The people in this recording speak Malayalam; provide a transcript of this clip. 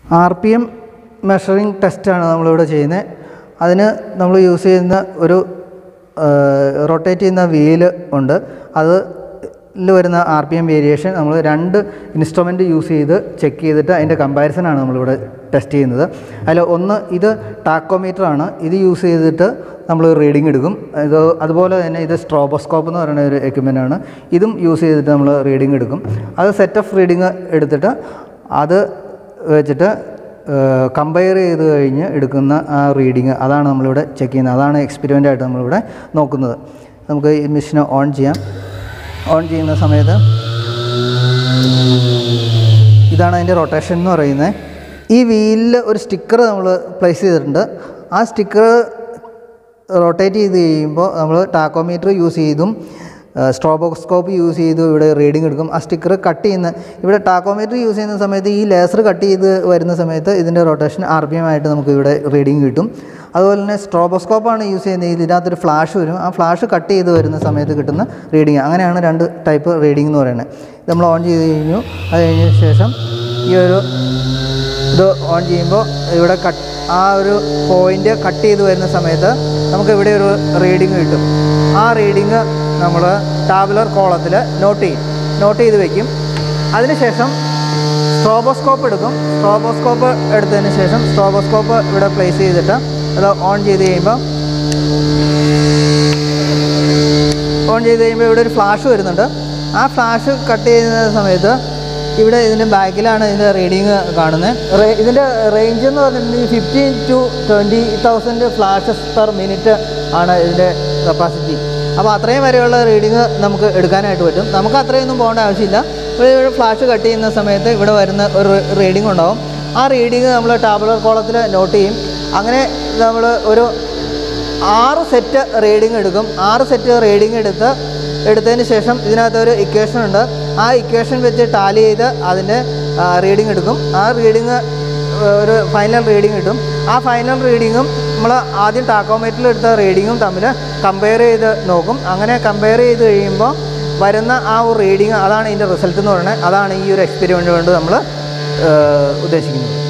ആർ പി എം മെഷറിംഗ് ടെസ്റ്റാണ് നമ്മളിവിടെ ചെയ്യുന്നത് അതിന് നമ്മൾ യൂസ് ചെയ്യുന്ന ഒരു റൊട്ടേറ്റ് ചെയ്യുന്ന വീല് ഉണ്ട് അത് ല് വരുന്ന ആർ പി എം വേരിയേഷൻ നമ്മൾ രണ്ട് ഇൻസ്ട്രുമെൻ്റ് യൂസ് ചെയ്ത് ചെക്ക് ചെയ്തിട്ട് അതിൻ്റെ കമ്പാരിസനാണ് നമ്മളിവിടെ ടെസ്റ്റ് ചെയ്യുന്നത് അതിൽ ഒന്ന് ഇത് ടാക്കോമീറ്റർ ആണ് ഇത് യൂസ് ചെയ്തിട്ട് നമ്മൾ റീഡിംഗ് എടുക്കും ഇത് അതുപോലെ തന്നെ ഇത് സ്ട്രോബോസ്കോപ്പ് എന്ന് പറയുന്ന ഒരു എക്യുപ്മെൻ്റ് ആണ് ഇതും യൂസ് ചെയ്തിട്ട് നമ്മൾ റീഡിംഗ് എടുക്കും അത് സെറ്റ് ഓഫ് റീഡിംഗ് എടുത്തിട്ട് അത് വെച്ചിട്ട് കമ്പയർ ചെയ്ത് കഴിഞ്ഞ് എടുക്കുന്ന ആ റീഡിങ് അതാണ് നമ്മളിവിടെ ചെക്ക് ചെയ്യുന്നത് അതാണ് എക്സ്പെരിമെൻ്റ് ആയിട്ട് നമ്മളിവിടെ നോക്കുന്നത് നമുക്ക് ഈ മെഷീൻ ഓൺ ചെയ്യാം ഓൺ ചെയ്യുന്ന സമയത്ത് ഇതാണ് അതിൻ്റെ റൊട്ടേഷൻ എന്ന് പറയുന്നത് ഈ വീലിൽ ഒരു സ്റ്റിക്കർ നമ്മൾ പ്ലേസ് ചെയ്തിട്ടുണ്ട് ആ സ്റ്റിക്കർ റൊട്ടേറ്റ് ചെയ്ത് കഴിയുമ്പോൾ നമ്മൾ ടാക്കോമീറ്റർ യൂസ് ചെയ്തും സ്ട്രോബോസ്കോപ്പ് യൂസ് ചെയ്ത് ഇവിടെ റീഡിംഗ് എടുക്കും ആ സ്റ്റിക്കർ കട്ട് ചെയ്യുന്ന ഇവിടെ ടാക്കോമീറ്റർ യൂസ് ചെയ്യുന്ന സമയത്ത് ഈ ലേസർ കട്ട് ചെയ്ത് വരുന്ന സമയത്ത് ഇതിൻ്റെ റൊട്ടേഷൻ ആർ പി എം ആയിട്ട് നമുക്ക് ഇവിടെ റീഡിംഗ് കിട്ടും അതുപോലെ തന്നെ സ്ട്രോബോസ്കോപ്പാണ് യൂസ് ചെയ്യുന്നത് ഇതിനകത്തൊരു ഫ്ലാഷ് വരും ആ ഫ്ലാഷ് കട്ട് ചെയ്ത് വരുന്ന സമയത്ത് കിട്ടുന്ന റീഡിങ് അങ്ങനെയാണ് രണ്ട് ടൈപ്പ് റീഡിംഗ് എന്ന് പറയുന്നത് ഇത് നമ്മൾ ഓൺ ചെയ്ത് കഴിഞ്ഞു അത് കഴിഞ്ഞ ശേഷം ഈ ഒരു ഇത് ഓൺ ചെയ്യുമ്പോൾ ഇവിടെ കട്ട് ആ ഒരു പോയിൻ്റ് കട്ട് ചെയ്ത് വരുന്ന സമയത്ത് നമുക്ക് ഇവിടെ ഒരു റീഡിങ് കിട്ടും ആ റീഡിങ് നമ്മൾ ടാബുലർ കോളത്തിൽ നോട്ട് ചെയ്യും നോട്ട് ചെയ്ത് വെക്കും അതിനുശേഷം സ്ട്രോബോസ്കോപ്പ് എടുക്കും സ്ട്രോബോസ്കോപ്പ് എടുത്തതിന് ശേഷം സ്ട്രോബോസ്കോപ്പ് ഇവിടെ പ്ലേസ് ചെയ്തിട്ട് അത് ഓൺ ചെയ്ത് കഴിയുമ്പോൾ ഓൺ ചെയ്ത് കഴിയുമ്പോൾ ഇവിടെ ഒരു ഫ്ലാഷ് വരുന്നുണ്ട് ആ ഫ്ലാഷ് കട്ട് ചെയ്യുന്ന സമയത്ത് ഇവിടെ ഇതിൻ്റെ ബാക്കിലാണ് ഇതിൻ്റെ റീഡിങ് കാണുന്നത് ഇതിൻ്റെ റേഞ്ച് എന്ന് പറഞ്ഞിട്ടുണ്ടെങ്കിൽ fifteen to twenty thousand flashes per minute ആണ് ഇതിൻ്റെ കപ്പാസിറ്റി അപ്പോൾ അത്രയും വരെയുള്ള റീഡിങ് നമുക്ക് എടുക്കാനായിട്ട് പറ്റും നമുക്ക് അത്രയൊന്നും പോകേണ്ട ആവശ്യമില്ല ഇവിടെ ഇവിടെ ഫ്ലാഷ് കട്ട് ചെയ്യുന്ന സമയത്ത് ഇവിടെ വരുന്ന ഒരു റീഡിംഗ് ഉണ്ടാവും ആ റീഡിങ് നമ്മൾ ടാബുലർ കോളത്തിൽ നോട്ട് ചെയ്യും അങ്ങനെ നമ്മൾ ഒരു ആറ് സെറ്റ് റീഡിംഗ് എടുക്കും ആറ് സെറ്റ് റീഡിംഗ് എടുത്ത് എടുത്തതിന് ശേഷം ഇതിനകത്ത് ഒരു ഇക്വേഷൻ ഉണ്ട് ആ ഇക്വേഷൻ വെച്ച് ടാലി ചെയ്ത് അതിൻ്റെ റീഡിംഗ് എടുക്കും ആ റീഡിങ് ഒരു ഫൈനൽ റീഡിംഗ് കിട്ടും ആ ഫൈനൽ റീഡിങ്ങും നമ്മൾ ആദ്യം ടാക്കോമീറ്ററിൽ എടുത്ത റീഡിങ്ങും തമ്മിൽ കമ്പയർ ചെയ്ത് നോക്കും അങ്ങനെ കമ്പയർ ചെയ്ത് കഴിയുമ്പോൾ വരുന്ന ആ ഒരു റീഡിങ് അതാണ് ഇതിൻ്റെ റിസൾട്ട് എന്ന് പറയുന്നത് അതാണ് ഈ ഒരു എക്സ്പെരിമെൻ്റ് കൊണ്ട് നമ്മൾ ഉദ്ദേശിക്കുന്നത്